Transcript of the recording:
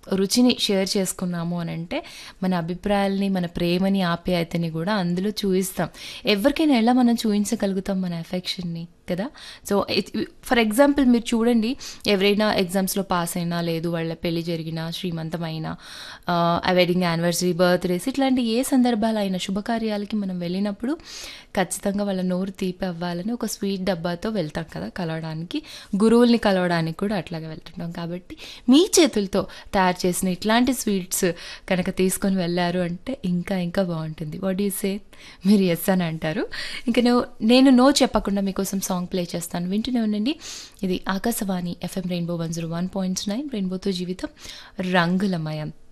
రుచిని షేర్ చేసుకున్నాము అని అంటే మన అభిప్రాయాల్ని మన ప్రేమని ఆప్యాయతని కూడా అందులో చూపిస్తాం ఎవరికైనా ఎలా మనం చూపించగలుగుతాం మన ఎఫెక్షన్ని కదా సో ఫర్ ఎగ్జాంపుల్ మీరు చూడండి ఎవరైనా ఎగ్జామ్స్లో పాస్ అయినా లేదు వాళ్ళ పెళ్లి జరిగినా శ్రీమంతమైన వెడ్డింగ్ యానివర్సరీ బర్త్డేస్ ఇట్లాంటి ఏ సందర్భాలైనా శుభకార్యాలకి మనం వెళ్ళినప్పుడు ఖచ్చితంగా వాళ్ళ నోరు తీపి అవ్వాలని ఒక స్వీట్ డబ్బాతో వెళ్తాం కదా కలవడానికి గురువుల్ని కలవడానికి కూడా అట్లాగే వెళ్తుంటాం కాబట్టి మీ చేతులతో తయారు చేసిన ఇట్లాంటి స్వీట్స్ కనుక తీసుకొని వెళ్ళారు అంటే ఇంకా ఇంకా బాగుంటుంది వాట్ యూ సే మీరు ఎస్ అని అంటారు ఇంకా నేను నేను నో చెప్పకుండా మీకోసం సాంగ్ ప్లే చేస్తాను వింటూనే ఉండండి ఇది Akashvani FM rainbow one zero one point nine రెయిన్బోతో జీవితం రంగులమయం